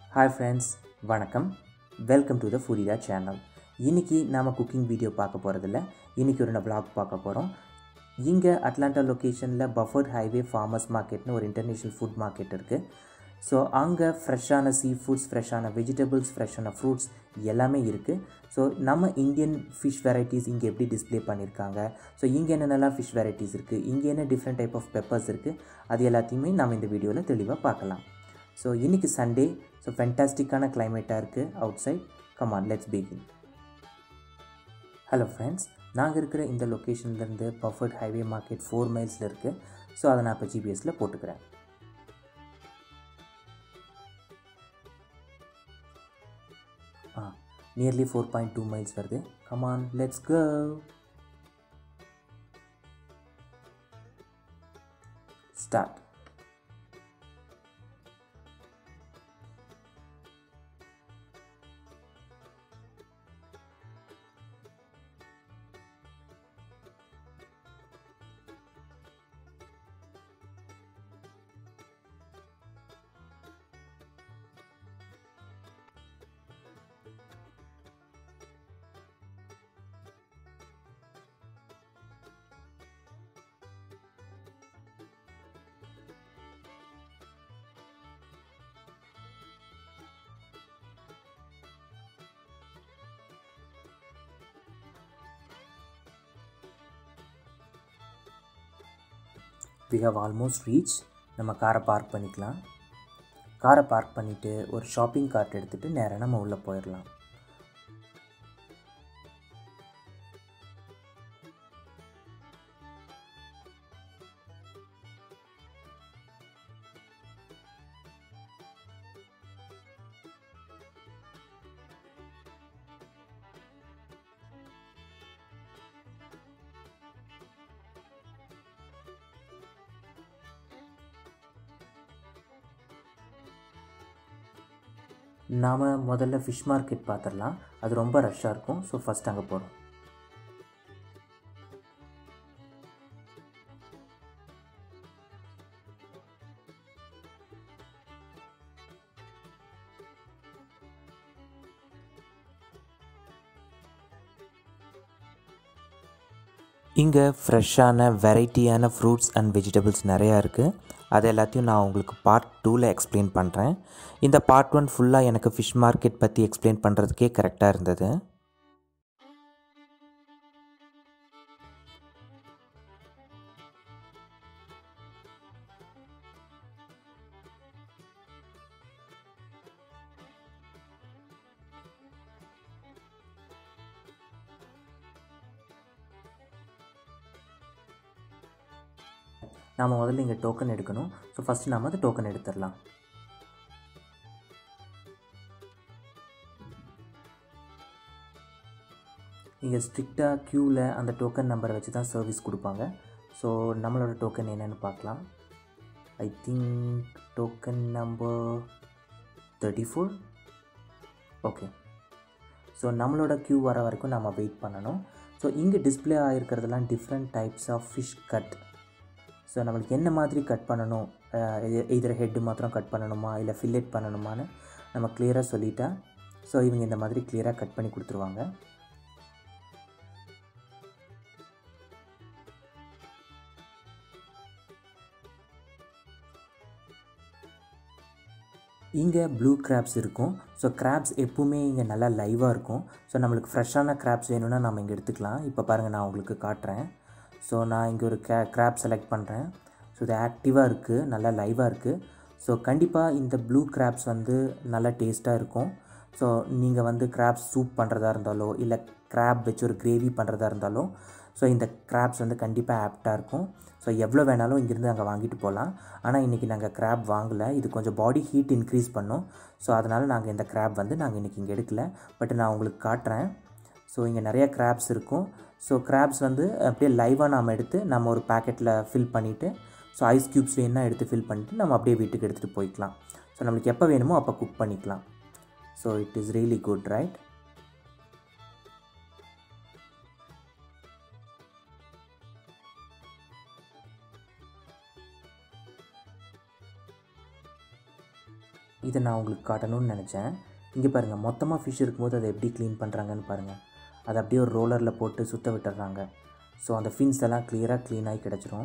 hi friends வணக்கம் welcome to the ஃபுரிதா channel இன்றைக்கி நாம் குக்கிங் வீடியோ பார்க்க போகிறதில்ல இன்றைக்கி ஒரு vlog பார்க்க போகிறோம் இங்கே அட்லாண்டா லொக்கேஷனில் பஃபர்ட் ஹைவே ஃபார்மர்ஸ் மார்க்கெட்னு ஒரு இன்டர்நேஷ்னல் ஃபுட் மார்க்கெட் இருக்குது ஸோ அங்கே ஃப்ரெஷ்ஷான சீ ஃபுட்ஸ் ஃப்ரெஷ்ஷான வெஜிடபிள்ஸ் ஃப்ரெஷ்ஷான ஃப்ரூட்ஸ் எல்லாமே இருக்குது ஸோ நம்ம இந்தியன் ஃபிஷ் வெரைட்டிஸ் இங்கே எப்படி டிஸ்ப்ளே பண்ணியிருக்காங்க ஸோ இங்கே என்னென்னலாம் ஃபிஷ் வெரைட்டிஸ் இருக்குது இங்கே என்ன டிஃப்ரெண்ட் டைப் ஆஃப் பெப்பர்ஸ் இருக்குது அது எல்லாத்தையுமே நம்ம இந்த வீடியோவில் தெளிவாக பார்க்கலாம் ஸோ இன்றைக்கி சண்டே ஸோ ஃபென்டாஸ்டிக்கான கிளைமேட்டாக இருக்குது outside come on let's begin hello friends நாங்கள் இருக்கிற இந்த லொக்கேஷன்லேருந்து பஃபர்ட் ஹைவே மார்க்கெட் ஃபோர் மைல்ஸில் இருக்குது ஸோ அதை நான் இப்போ ஜிபிஎஸில் போட்டுக்கிறேன் ah nearly four point two miles வருது come on let's go start we have almost reach நம்ம காரை பார்க் பண்ணிக்கலாம் காரை பார்க் பண்ணிவிட்டு ஒரு ஷாப்பிங் கார்ட் எடுத்துகிட்டு நேராக நம்ம உள்ளே போயிடலாம் நாம் முதல்ல ஃபிஷ் மார்க்கெட் பார்த்துடலாம் அது ரொம்ப ரஷ்ஷாக இருக்கும் ஸோ ஃபஸ்ட் அங்கே போகிறோம் இங்கே ஃப்ரெஷ்ஷான வெரைட்டியான ஃப்ரூட்ஸ் அண்ட் வெஜிடபிள்ஸ் நிறையா இருக்குது அது எல்லாத்தையும் நான் உங்களுக்கு பார்ட் டூவில் எக்ஸ்பிளைன் பண்ணுறேன் இந்த பார்ட் ஒன் ஃபுல்லாக எனக்கு ஃபிஷ் மார்க்கெட் பற்றி எக்ஸ்பிளைன் பண்ணுறதுக்கே கரெக்டாக இருந்தது நாம் முதல்ல இங்கே டோக்கன் எடுக்கணும் ஸோ ஃபஸ்ட்டு நாம் அந்த டோக்கன் எடுத்துடலாம் இங்கே ஸ்ட்ரிக்டாக க்யூவில் அந்த டோக்கன் நம்பரை வச்சு தான் சர்வீஸ் கொடுப்பாங்க ஸோ நம்மளோட டோக்கன் என்னென்னு பார்க்கலாம் I think token number thirty four okay so நம்மளோட க்யூ வர வரைக்கும் நம்ம வெயிட் பண்ணணும் ஸோ இங்கே டிஸ்பிளே ஆகிருக்கிறதுலாம் different types of fish cut so நம்மளுக்கு என்ன மாதிரி கட் பண்ணணும் இதில் ஹெட்டு மாத்திரம் கட் பண்ணணுமா இல்லை ஃபில்லெட் பண்ணணுமான்னு நம்ம கிளியராக சொல்லிட்டா ஸோ இவங்க இந்த மாதிரி கிளியராக கட் பண்ணி கொடுத்துருவாங்க இங்கே ப்ளூ கிராப்ஸ் இருக்கும் ஸோ கிராப்ஸ் எப்பவுமே இங்கே நல்லா லைவாக இருக்கும் ஸோ நம்மளுக்கு ஃப்ரெஷ்ஷான கிராப்ஸ் வேணும்னா நம்ம இங்கே எடுத்துக்கலாம் இப்போ பாருங்கள் நான் உங்களுக்கு காட்டுறேன் ஸோ நான் இங்கே ஒரு கே கிராப் செலக்ட் பண்ணுறேன் ஸோ இது ஆக்டிவாக இருக்குது நல்லா லைவாக இருக்குது ஸோ கண்டிப்பாக இந்த ப்ளூ கிராப்ஸ் வந்து நல்லா டேஸ்ட்டாக இருக்கும் ஸோ நீங்கள் வந்து கிராப்ஸ் சூப் பண்ணுறதா இருந்தாலோ இல்லை கிராப் வச்சு ஒரு கிரேவி பண்ணுறதா இருந்தாலும் ஸோ இந்த கிராப்ஸ் வந்து கண்டிப்பாக ஆப்டாக இருக்கும் ஸோ எவ்வளோ வேணாலும் இங்கேருந்து அங்கே வாங்கிட்டு போகலாம் ஆனால் இன்றைக்கி நாங்கள் கிராப் வாங்கலை இது கொஞ்சம் பாடி ஹீட் இன்க்ரீஸ் பண்ணும் ஸோ அதனால் நாங்கள் இந்த கிராப் வந்து நாங்கள் இன்றைக்கி இங்கே எடுக்கல பட் நான் உங்களுக்கு காட்டுறேன் ஸோ இங்கே நிறைய கிராப்ஸ் இருக்கும் ஸோ கிராப்ஸ் வந்து அப்படியே லைவாக நாம் எடுத்து நம்ம ஒரு பேக்கெட்டில் ஃபில் பண்ணிவிட்டு ஸோ ஐஸ் க்யூப்ஸ் வேணுன்னா எடுத்து ஃபில் பண்ணிவிட்டு நம்ம அப்படியே வீட்டுக்கு எடுத்துகிட்டு போய்க்கலாம் ஸோ நம்மளுக்கு எப்போ வேணுமோ அப்போ குக் பண்ணிக்கலாம் so it is really good right இதை நான் உங்களுக்கு காட்டணும்னு நினச்சேன் இங்கே பாருங்கள் மொத்தமாக ஃபிஷ் இருக்கும்போது அதை எப்படி க்ளீன் பண்ணுறாங்கன்னு பாருங்கள் அதை அப்படியே ஒரு ரோலரில் போட்டு சுத்த விட்டுறாங்க ஸோ அந்த ஃபின்ஸ் எல்லாம் கிளியராக க்ளீன் ஆகி கிடச்சிரும்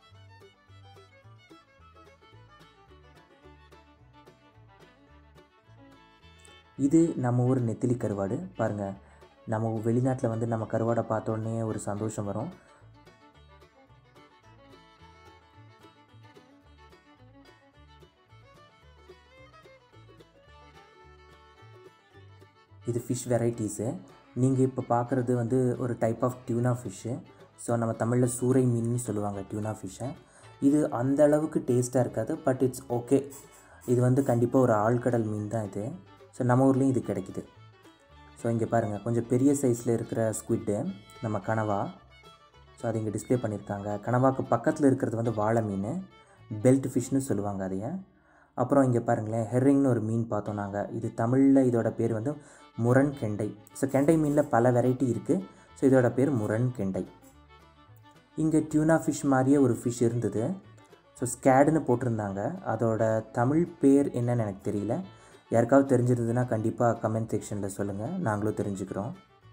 இது நம்ம ஊர் நெத்திலி கருவாடு பாருங்கள் நம்ம வெளிநாட்டில் வந்து நம்ம கருவாடை பார்த்தோன்னே ஒரு சந்தோஷம் வரும் இது ஃபிஷ் வெரைட்டிஸு நீங்கள் இப்போ பார்க்குறது வந்து ஒரு type of tuna fish so நம்ம தமிழில் சூறை மீன்னு சொல்லுவாங்க டியூனா ஃபிஷ்ஷை இது அந்த அளவுக்கு டேஸ்ட்டாக இருக்காது பட் இட்ஸ் ஓகே இது வந்து கண்டிப்பாக ஒரு ஆழ்கடல் மீன் தான் இது ஸோ நம்ம ஊர்லேயும் இது கிடைக்குது ஸோ இங்கே பாருங்கள் கொஞ்சம் பெரிய சைஸில் இருக்கிற ஸ்குவிட்டு நம்ம கனவா ஸோ அதை இங்கே டிஸ்ப்ளே பண்ணியிருக்காங்க கனவாக்கு பக்கத்தில் இருக்கிறது வந்து வாழை மீன் பெல்ட் ஃபிஷ்னு சொல்லுவாங்க அதைய அப்புறம் இங்கே பாருங்களேன் ஹெர்ரிங்னு ஒரு மீன் பார்த்தோம் நாங்கள் இது தமிழில் இதோட பேர் வந்து முரண் கெண்டை ஸோ கெண்டை மீனில் பல வெரைட்டி இருக்குது ஸோ இதோட பேர் முரண் கெண்டை இங்கே டியூனா ஃபிஷ் மாதிரியே ஒரு ஃபிஷ் இருந்தது ஸோ ஸ்கேடுன்னு போட்டிருந்தாங்க அதோட தமிழ் பேர் என்னன்னு எனக்கு தெரியல யாருக்காவது தெரிஞ்சிருந்ததுன்னா கண்டிப்பாக கமெண்ட் செக்ஷனில் சொல்லுங்கள் நாங்களும் தெரிஞ்சுக்கிறோம்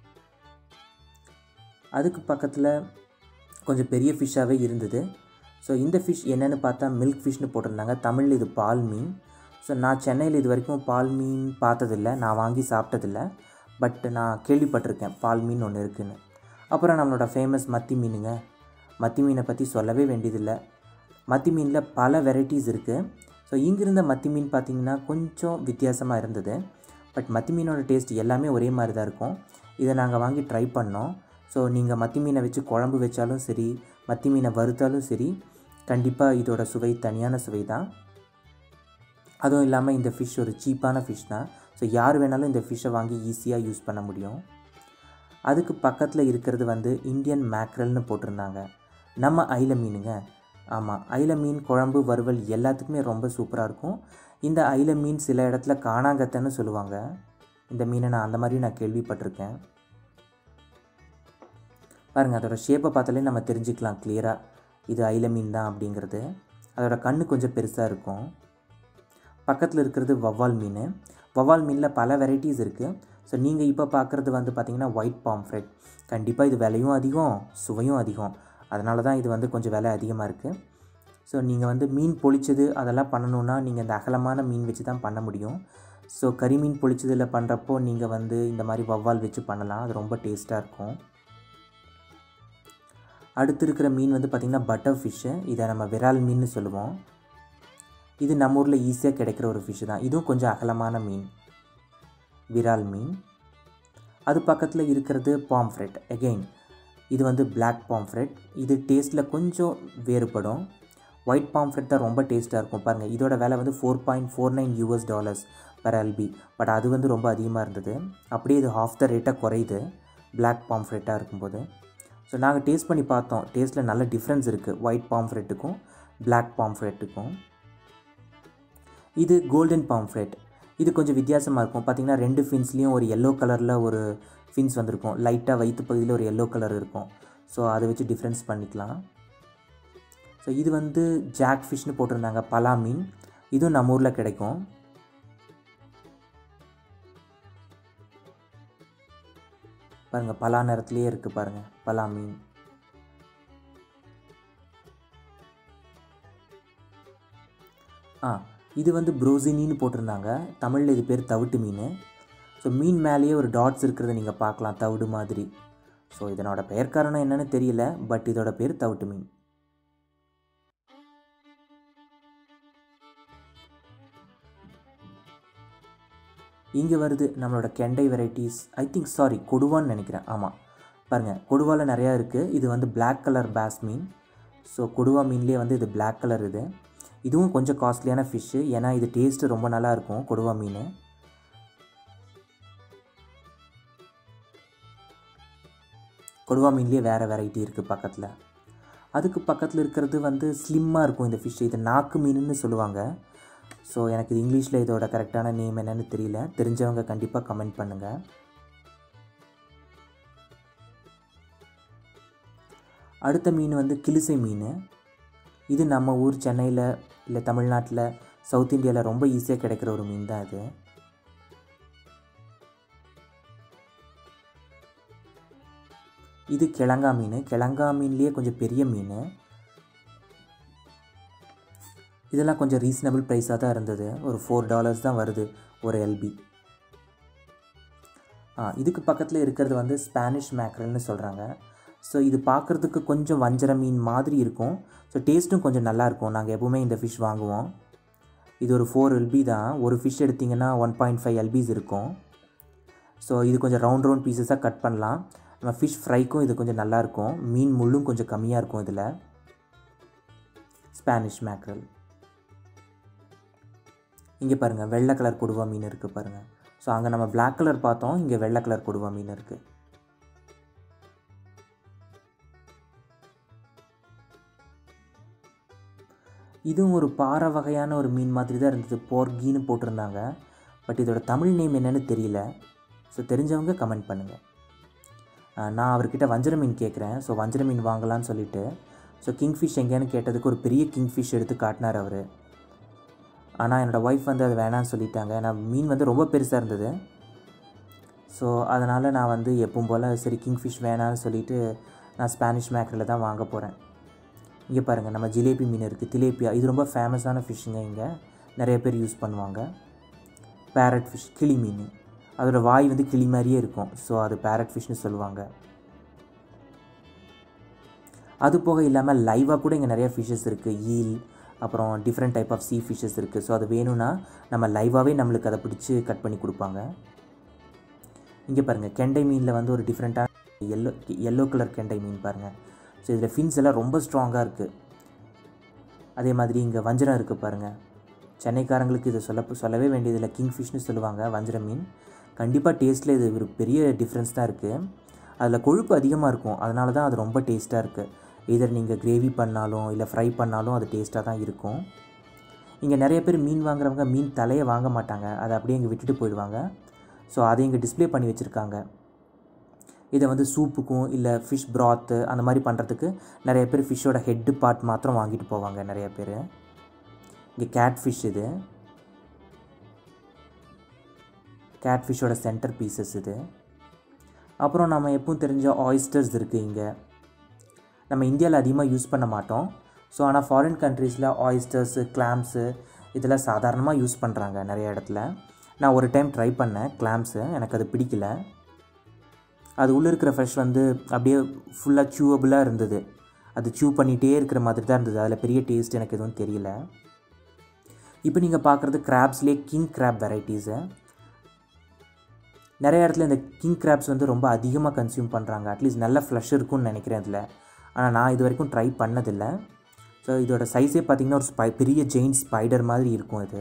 அதுக்கு பக்கத்தில் கொஞ்சம் பெரிய ஃபிஷ்ஷாகவே இருந்தது ஸோ இந்த ஃபிஷ் என்னென்னு பார்த்தா மில்க் ஃபிஷ்னு போட்டிருந்தாங்க தமிழில் இது பால் மீன் ஸோ நான் சென்னையில் இது வரைக்கும் பால் மீன் பார்த்ததில்ல நான் வாங்கி சாப்பிட்டதில்ல பட் நான் கேள்விப்பட்டிருக்கேன் பால் மீன் ஒன்று இருக்குதுன்னு அப்புறம் நம்மளோட ஃபேமஸ் மத்தி மீனுங்க மத்தி மீனை பற்றி சொல்லவே வேண்டியதில்லை மத்தி மீனில் பல வெரைட்டிஸ் இருக்குது ஸோ இங்கிருந்த மத்தி மீன் பார்த்திங்கன்னா கொஞ்சம் வித்தியாசமாக இருந்தது பட் மத்தி மீனோட டேஸ்ட் எல்லாமே ஒரே மாதிரி தான் இருக்கும் இதை நாங்கள் வாங்கி ட்ரை பண்ணோம் ஸோ நீங்கள் மத்தி மீனை வச்சு குழம்பு வச்சாலும் சரி மத்தி மீனை வறுத்தாலும் சரி கண்டிப்பாக இதோட சுவை தனியான சுவை தான் அதுவும் இல்லாமல் இந்த ஃபிஷ் ஒரு சீப்பான ஃபிஷ் தான் ஸோ யார் வேணாலும் இந்த ஃபிஷ்ஷை வாங்கி ஈஸியாக யூஸ் பண்ண முடியும் அதுக்கு பக்கத்தில் இருக்கிறது வந்து இந்தியன் மேக்ரல்னு போட்டிருந்தாங்க நம்ம ஐல மீனுங்க ஆமாம் ஐல மீன் குழம்பு வறுவல் எல்லாத்துக்குமே ரொம்ப சூப்பராக இருக்கும் இந்த ஐல மீன் சில இடத்துல காணாங்கத்தைன்னு சொல்லுவாங்க இந்த மீனை நான் அந்த மாதிரி நான் கேள்விப்பட்டிருக்கேன் பாருங்கள் அதோட ஷேப்பை பார்த்தாலே நம்ம தெரிஞ்சுக்கலாம் கிளியராக இது ஐல மீன் தான் அப்படிங்கிறது அதோட கண்ணு கொஞ்சம் பெருசாக இருக்கும் பக்கத்தில் இருக்கிறது வவ்வால் மீன் வவ்வால் மீனில் பல வெரைட்டிஸ் இருக்குது ஸோ நீங்கள் இப்போ பார்க்குறது வந்து பார்த்திங்கன்னா ஒயிட் பாம்ஃப்ரெட் கண்டிப்பாக இது விலையும் அதிகம் சுவையும் அதிகம் அதனால தான் இது வந்து கொஞ்சம் விலை அதிகமாக இருக்குது ஸோ நீங்கள் வந்து மீன் பொளிச்சது அதெல்லாம் பண்ணணுன்னா நீங்கள் இந்த அகலமான மீன் வச்சு தான் பண்ண முடியும் ஸோ கறி மீன் பொளிச்சதில் பண்ணுறப்போ நீங்கள் வந்து இந்த மாதிரி வவ்வால் வச்சு பண்ணலாம் அது ரொம்ப டேஸ்ட்டாக இருக்கும் அடுத்து இருக்கிற மீன் வந்து பார்த்திங்கன்னா பட்டர் ஃபிஷ்ஷு இதை நம்ம விரால் மீன்னு சொல்லுவோம் இது நம்ம ஊரில் ஈஸியாக கிடைக்கிற ஒரு ஃபிஷ்ஷு தான் இதுவும் கொஞ்சம் அகலமான மீன் விரால் மீன் அது பக்கத்தில் இருக்கிறது பாம்ஃப்ரெட் எகெயின் இது வந்து பிளாக் பாம்ஃப்ரெட் இது டேஸ்ட்டில் கொஞ்சம் வேறுபடும் ஒயிட் பாம்ஃப்ரெட் தான் ரொம்ப டேஸ்ட்டாக இருக்கும் பாருங்கள் இதோட விலை வந்து four point four nine US dollars per LB but அது வந்து ரொம்ப அதிகமாக இருந்தது அப்படியே இது ஹாஃப் த ரேட்டாக குறையுது பிளாக் பாம்ஃப்ரெட்டாக இருக்கும்போது ஸோ நாங்கள் டேஸ்ட் பண்ணி பார்த்தோம் டேஸ்ட்டில் நல்ல டிஃப்ரென்ஸ் இருக்குது ஒயிட் பாம்ஃப்ரெட்டுக்கும் பிளாக் பாம்ஃப்ரெட்டுக்கும் இது கோல்டன் பாம்ஃப்ரெட் இது கொஞ்சம் வித்தியாசமாக இருக்கும் பார்த்திங்கன்னா ரெண்டு ஃபின்ஸ்லேயும் ஒரு எல்லோ கலரில் ஒரு ஃபின்ஸ் வந்திருக்கும் லைட்டாக வயிற்று பகுதியில் ஒரு எல்லோ கலர் இருக்கும் ஸோ அதை வச்சு டிஃப்ரென்ஸ் பண்ணிக்கலாம் ஸோ இது வந்து ஜாக் ஃபிஷ்னு போட்டிருந்தாங்க பலா மீன் இதுவும் நம்ம ஊரில் கிடைக்கும் பாருங்கள் பலா நேரத்துலேயே இருக்குது பாருங்கள் பலா மீன் ஆ இது வந்து ப்ரோசினின்னு போட்டிருந்தாங்க தமிழில் இது பேர் தவிட்டு மீன் ஸோ மீன் மேலேயே ஒரு டாட்ஸ் இருக்கிறத நீங்கள் பார்க்கலாம் தவிடு மாதிரி ஸோ இதனோட பெயர் காரணம் என்னன்னு தெரியல பட் இதோட பேர் தவிட்டு மீன் இங்கே வருது நம்மளோட கெண்டை வெரைட்டிஸ் ஐ திங்க் சாரி கொடுவான்னு நினைக்கிறேன் ஆமாம் பாருங்கள் கொடுவாவில் நிறையா இருக்குது இது வந்து Black கலர் பேஸ் மீன் ஸோ கொடுவா மீன்லேயே வந்து இது Black கலர் இது இதுவும் கொஞ்சம் காஸ்ட்லியான ஃபிஷ்ஷு ஏன்னா இது டேஸ்ட்டு ரொம்ப நல்லா இருக்கும் கொடுவா மீன் கொடுவா மீன்லேயே வேறு வெரைட்டி இருக்குது பக்கத்தில் அதுக்கு பக்கத்தில் இருக்கிறது வந்து ஸ்லிம்மாக இருக்கும் இந்த ஃபிஷ் இது நாக்கு மீனுன்னு சொல்லுவாங்க ஸோ எனக்கு இது இங்கிலீஷில் இதோட கரெக்டான நேம் என்னன்னு தெரியல தெரிஞ்சவங்க கண்டிப்பாக கமெண்ட் பண்ணுங்கள் அடுத்த மீன் வந்து கிளிசை மீன் இது நம்ம ஊர் சென்னையில் இல்லை தமிழ்நாட்டில் சவுத் இந்தியாவில் ரொம்ப ஈஸியாக கிடைக்கிற ஒரு மீன் தான் இது இது கிழங்கா மீன் கிழங்கா மீன்லேயே கொஞ்சம் பெரிய மீன் இதெல்லாம் கொஞ்சம் ரீசனபிள் ப்ரைஸாக தான் இருந்தது ஒரு ஃபோர் டாலர்ஸ் தான் வருது ஒரு எல்பி ஆ இதுக்கு பக்கத்தில் இருக்கிறது வந்து ஸ்பானிஷ் மேக்ரல்னு சொல்கிறாங்க ஸோ இது பார்க்குறதுக்கு கொஞ்சம் வஞ்சர மீன் மாதிரி இருக்கும் ஸோ டேஸ்ட்டும் கொஞ்சம் நல்லாயிருக்கும் நாங்கள் எப்போவுமே இந்த ஃபிஷ் வாங்குவோம் இது ஒரு ஃபோர் எல்பி தான் ஒரு ஃபிஷ் எடுத்திங்கன்னா ஒன் பாயிண்ட் ஃபைவ் எல்பிஸ் இருக்கும் ஸோ இது கொஞ்சம் ரவுண்ட் ரவுண்ட் பீசஸாக கட் பண்ணலாம் நம்ம ஃபிஷ் ஃப்ரைக்கும் இது கொஞ்சம் நல்லாயிருக்கும் மீன் முள்ளும் கொஞ்சம் கம்மியாக இருக்கும் இதில் ஸ்பானிஷ் மேக்ரல் இங்கே பாருங்கள் வெள்ளை கலர் கொடுவா மீன் இருக்குது பாருங்கள் ஸோ அங்கே நம்ம பிளாக் கலர் பார்த்தோம் இங்கே வெள்ளை கலர் கொடுவா மீன் இருக்குது இதுவும் ஒரு பாறை வகையான ஒரு மீன் மாதிரி தான் இருந்தது போர்கின்னு போட்டிருந்தாங்க பட் இதோட தமிழ் நேம் என்னன்னு தெரியல ஸோ தெரிஞ்சவங்க கமெண்ட் பண்ணுங்கள் நான் அவர்கிட்ட வஞ்சர மீன் கேட்குறேன் ஸோ வஞ்சர மீன் வாங்கலான்னு சொல்லிட்டு ஸோ கிங்ஃபிஷ் எங்கேன்னு கேட்டதுக்கு ஒரு பெரிய கிங்ஃபிஷ் எடுத்து காட்டினார் அவர் ஆனால் என்னோடய ஒய்ஃப் வந்து அது வேணான்னு சொல்லிட்டாங்க ஏன்னா மீன் வந்து ரொம்ப பெருசாக இருந்தது ஸோ அதனால் நான் வந்து எப்பவும் போல் சரி கிங்ஃபிஷ் வேணான்னு சொல்லிட்டு நான் ஸ்பானிஷ் மேக்கரில் தான் வாங்க போகிறேன் இங்கே பாருங்கள் நம்ம ஜிலேபி மீன் இருக்குது திலேப்பியா இது ரொம்ப ஃபேமஸான ஃபிஷ்ஷுங்க இங்கே நிறைய பேர் யூஸ் பண்ணுவாங்க பேரட் ஃபிஷ் கிளி மீன் அதோட வாய் வந்து கிளி மாதிரியே இருக்கும் ஸோ அது பேரட் ஃபிஷ்னு சொல்லுவாங்க அது போக இல்லாமல் லைவாக கூட இங்கே நிறைய ஃபிஷ்ஷஸ் இருக்குது ஈல் அப்புறம் different type of sea fishes இருக்குது ஸோ அது வேணும்னா நம்ம லைவாகவே நம்மளுக்கு அதை பிடிச்சி கட் பண்ணி கொடுப்பாங்க இங்கே பாருங்கள் கெண்டை மீனில் வந்து ஒரு டிஃப்ரெண்ட்டான எல்லோ எல்லோ கலர் கெண்டை மீன் பாருங்கள் ஸோ இதில் ஃபின்ஸ் எல்லாம் ரொம்ப ஸ்ட்ராங்காக இருக்குது அதே மாதிரி இங்கே வஞ்சரம் இருக்குது பாருங்கள் சென்னைக்காரங்களுக்கு இதை சொல்ல சொல்லவே வேண்டியதில்லை கிங்ஃபிஷ்னு சொல்லுவாங்க வஞ்சர மீன் கண்டிப்பாக டேஸ்ட்டில் இது ஒரு பெரிய டிஃப்ரென்ஸ் தான் இருக்குது அதில் கொழுப்பு அதிகமாக இருக்கும் அதனால தான் அது ரொம்ப டேஸ்ட்டாக இருக்குது இதர் நீங்கள் கிரேவி பண்ணாலும் இல்லை ஃப்ரை பண்ணாலும் அது டேஸ்ட்டாக தான் இருக்கும் இங்கே நிறைய பேர் மீன் வாங்குறவங்க மீன் தலையை வாங்க மாட்டாங்க அதை அப்படியே இங்கே விட்டுட்டு போயிடுவாங்க ஸோ அதை இங்கே டிஸ்ப்ளே பண்ணி வச்சுருக்காங்க இதை வந்து சூப்புக்கும் இல்லை ஃபிஷ் ப்ராத்து அந்த மாதிரி பண்ணுறதுக்கு நிறைய பேர் ஃபிஷ்ஷோட ஹெட்டு பார்ட் மாத்திரம் வாங்கிட்டு போவாங்க நிறைய பேர் இங்கே கேட் ஃபிஷ் இது கேட் ஃபிஷ்ஷோட சென்டர் பீசஸ் இது அப்புறம் நம்ம எப்பவும் தெரிஞ்ச ஆயிஸ்டர்ஸ் இருக்குது இங்கே நம்ம இந்தியாவில் அதிகமாக யூஸ் பண்ண மாட்டோம் ஸோ ஆனால் ஃபாரின் கண்ட்ரீஸில் ஆயிஸ்டர்ஸு கிளாம்ஸு இதெல்லாம் சாதாரணமாக யூஸ் பண்ணுறாங்க நிறைய இடத்துல நான் ஒரு டைம் ட்ரை பண்ணேன் கிளாம்ஸு எனக்கு அது பிடிக்கல அது உள்ளே இருக்கிற ஃப்ரெஷ் வந்து அப்படியே ஃபுல்லாக சூவபுளாக இருந்தது அது சூ பண்ணிகிட்டே இருக்கிற மாதிரி தான் இருந்தது அதில் பெரிய டேஸ்ட் எனக்கு எதுவும் தெரியல இப்போ நீங்கள் பார்க்குறது கிராப்ஸ்லேயே கிங் கிராப் வெரைட்டிஸு நிறைய இடத்துல இந்த கிங் கிராப்ஸ் வந்து ரொம்ப அதிகமாக கன்சியூம் பண்ணுறாங்க அட்லீஸ்ட் நல்ல ஃப்ளஷ் இருக்கும்னு நினைக்கிறேன் அதில் ஆனால் நான் இது வரைக்கும் ட்ரை பண்ணதில்லை ஸோ இதோட சைஸே பார்த்திங்கன்னா ஒரு ஸ்பை பெரிய ஜெயின் ஸ்பைடர் மாதிரி இருக்கும் இது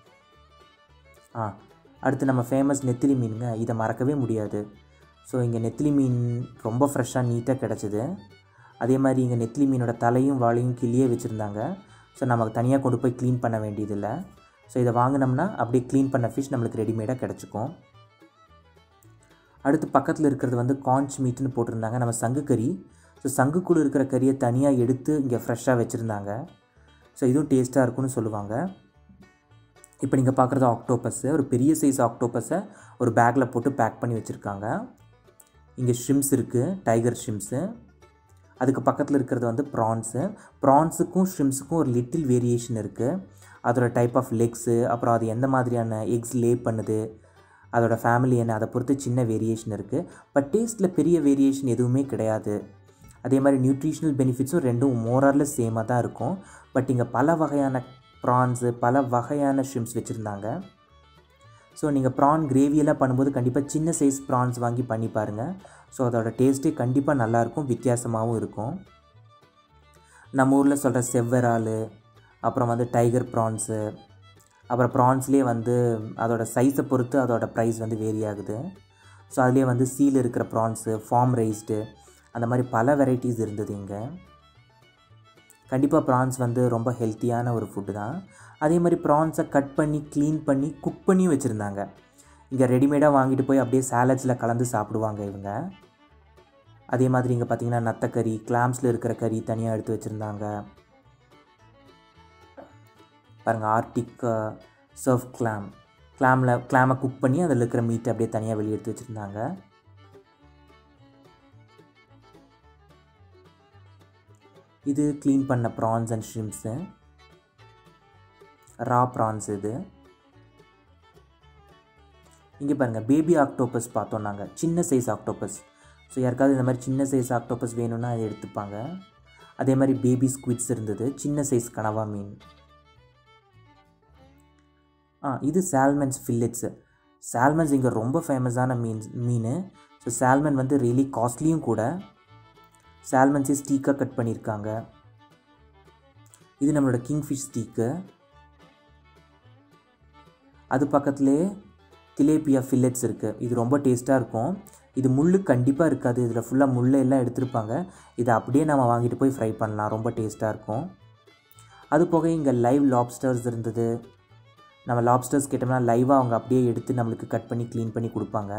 ஆ அடுத்து நம்ம ஃபேமஸ் நெத்திலி மீனுங்க இதை மறக்கவே முடியாது ஸோ இங்கே நெத்திலி மீன் ரொம்ப ஃப்ரெஷ்ஷாக நீட்டாக கிடச்சிது அதே மாதிரி இங்கே நெத்திலி மீனோட தலையும் வாழையும் கிளியே வச்சுருந்தாங்க ஸோ நமக்கு தனியாக கொண்டு போய் க்ளீன் பண்ண வேண்டியதில்லை ஸோ இதை வாங்கினோம்னா அப்படியே க்ளீன் பண்ண ஃபிஷ் நம்மளுக்கு ரெடிமேடாக கிடச்சிக்கும் அடுத்து பக்கத்தில் இருக்கிறது வந்து கான்ச் மீட்னு போட்டிருந்தாங்க நம்ம சங்கு கறி ஸோ சங்குக்குள்ளே இருக்கிற கறியை தனியாக எடுத்து இங்கே ஃப்ரெஷ்ஷாக வச்சுருந்தாங்க ஸோ இதுவும் டேஸ்ட்டாக இருக்கும்னு சொல்லுவாங்க இப்போ நீங்கள் பார்க்குறது ஆக்டோபஸ்ஸு ஒரு பெரிய சைஸ் ஆக்டோபஸை ஒரு பேக்கில் போட்டு பேக் பண்ணி வச்சுருக்காங்க இங்கே ஷ்ரிம்ஸ் இருக்குது டைகர் ஷ்ரிம்ஸு அதுக்கு பக்கத்தில் இருக்கிறது வந்து ப்ரான்ஸு ப்ரான்ஸுக்கும் ஷ்ரிம்ஸுக்கும் ஒரு லிட்டில் வேரியேஷன் இருக்குது அதோட டைப் ஆஃப் லெக்ஸு அப்புறம் அது எந்த மாதிரியான எக்ஸ் லே பண்ணுது அதோட ஃபேமிலி என்ன அதை பொறுத்து சின்ன வேரியேஷன் இருக்குது பட் டேஸ்ட்டில் பெரிய வேரியேஷன் எதுவுமே கிடையாது அதே மாதிரி நியூட்ரிஷனல் பெனிஃபிட்ஸும் ரெண்டும் மோரரில் சேமாக தான் இருக்கும் பட் இங்கே பல வகையான ப்ரான்ஸு பல வகையான ஷ்ரிம்ஸ் வச்சுருந்தாங்க ஸோ நீங்கள் ப்ரான் கிரேவியெல்லாம் பண்ணும்போது கண்டிப்பாக சின்ன சைஸ் ப்ரான்ஸ் வாங்கி பண்ணி பாருங்கள் ஸோ அதோட டேஸ்ட்டே கண்டிப்பாக நல்லாயிருக்கும் வித்தியாசமாகவும் இருக்கும் நம்ம ஊரில் சொல்கிற செவ்வரால் அப்புறம் வந்து டைகர் ப்ரான்ஸு அப்புறம் ப்ரான்ஸ்லேயே வந்து அதோட சைஸை பொறுத்து அதோட ப்ரைஸ் வந்து வேரி ஆகுது ஸோ அதுலேயே வந்து சீல் இருக்கிற ப்ரான்ஸு ஃபார்ம் ரைஸ்டு அந்த மாதிரி பல வெரைட்டிஸ் இருந்தது இங்கே கண்டிப்பாக ப்ரான்ஸ் வந்து ரொம்ப ஹெல்த்தியான ஒரு ஃபுட்டு தான் அதே மாதிரி ப்ரான்ஸை கட் பண்ணி க்ளீன் பண்ணி குக் பண்ணியும் வச்சுருந்தாங்க இங்கே ரெடிமேடாக வாங்கிட்டு போய் அப்படியே சாலட்ஸில் கலந்து சாப்பிடுவாங்க இவங்க அதே மாதிரி இங்கே பார்த்தீங்கன்னா நத்தக்கறி கிளாம்ஸில் இருக்கிற கறி தனியாக எடுத்து வச்சுருந்தாங்க பாருங்கள் ஆர்டிக் சர்ஃப் கிளாம் கிளாமில் கிளாமை குக் பண்ணி அதில் இருக்கிற மீட்டை அப்படியே தனியாக வெளியே எடுத்து வச்சுருந்தாங்க இது க்ளீன் பண்ண prawns and shrimps raw prawns இது இங்கே பாருங்கள் பேபி ஆக்டோபஸ் பார்த்தோம் நாங்கள் சின்ன சைஸ் ஆக்டோபஸ் ஸோ யாருக்காவது இந்த மாதிரி சின்ன சைஸ் ஆக்டோபஸ் வேணும்னா அதை எடுத்துப்பாங்க அதே மாதிரி பேபி ஸ்குவிட்ஸ் இருந்தது சின்ன சைஸ் கனவா மீன் ஆ இது சால்மன்ஸ் ஃபில்லெட்ஸு சால்மன்ஸ் இங்கே ரொம்ப ஃபேமஸான மீன் மீன் ஸோ சால்மன் வந்து ரியலி காஸ்ட்லியும் கூட சால்மன்ஸே ஸ்டீக்காக கட் பண்ணியிருக்காங்க இது நம்மளோட கிங்ஃபிஷ் ஸ்டீக்கு அது பக்கத்துலேயே திலேப்பியா ஃபில்லெட்ஸ் இருக்குது இது ரொம்ப டேஸ்ட்டாக இருக்கும் இது முள் கண்டிப்பாக இருக்காது இதில் ஃபுல்லாக முள்ளை எல்லாம் எடுத்திருப்பாங்க இதை அப்படியே நம்ம வாங்கிட்டு போய் ஃப்ரை பண்ணலாம் ரொம்ப டேஸ்ட்டாக இருக்கும் அது போக இங்கே லைவ் லாப்ஸ்டர்ஸ் இருந்தது நம்ம லாப்ஸ்டர்ஸ் கேட்டோம்னா லைவாக அவங்க அப்படியே எடுத்து நம்மளுக்கு கட் பண்ணி க்ளீன் பண்ணி கொடுப்பாங்க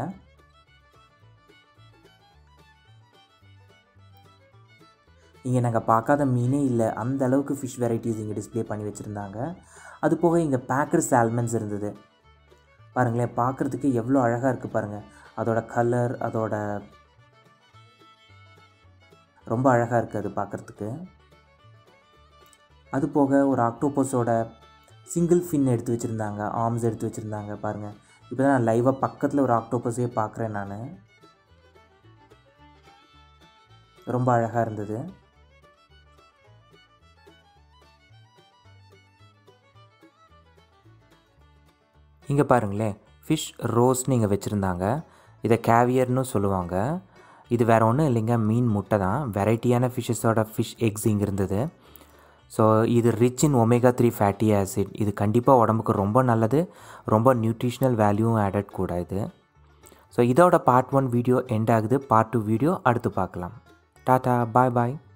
இங்கே நாங்கள் பார்க்காத மீனே இல்லை அந்த அளவுக்கு ஃபிஷ் வெரைட்டிஸ் இங்கே டிஸ்ப்ளே பண்ணி வச்சுருந்தாங்க அது போக இங்கே பேக்கர் சால்மன்ஸ் இருந்தது பாருங்களேன் பார்க்குறதுக்கு எவ்வளோ அழகாக இருக்குது பாருங்கள் அதோட கலர் அதோட ரொம்ப அழகாக இருக்குது அது பார்க்குறதுக்கு அது போக ஒரு ஆக்டோபஸோட சிங்கிள் ஃபின் எடுத்து வச்சுருந்தாங்க ஆர்ம்ஸ் எடுத்து வச்சுருந்தாங்க பாருங்கள் இப்போ தான் நான் லைவாக பக்கத்தில் ஒரு ஆக்டோபஸே பார்க்குறேன் நான் ரொம்ப அழகாக இருந்தது இங்கே பாருங்களேன் ஃபிஷ் ரோஸ்ட்னு இங்கே வச்சுருந்தாங்க இதை கேவியர்னு சொல்லுவாங்க இது வேறு ஒன்றும் இல்லைங்க மீன் முட்டை தான் வெரைட்டியான ஃபிஷ்ஷஸோட ஃபிஷ் எக்ஸ் இங்கே இருந்தது ஸோ இது rich in omega three fatty acid இது கண்டிப்பாக உடம்புக்கு ரொம்ப நல்லது ரொம்ப நியூட்ரிஷ்னல் வேல்யூவும் ஆடட் கூட இது ஸோ இதோட பார்ட் ஒன் வீடியோ எண்ட் ஆகுது பார்ட் டூ வீடியோ அடுத்து பார்க்கலாம் டாட்டா பாய் பாய்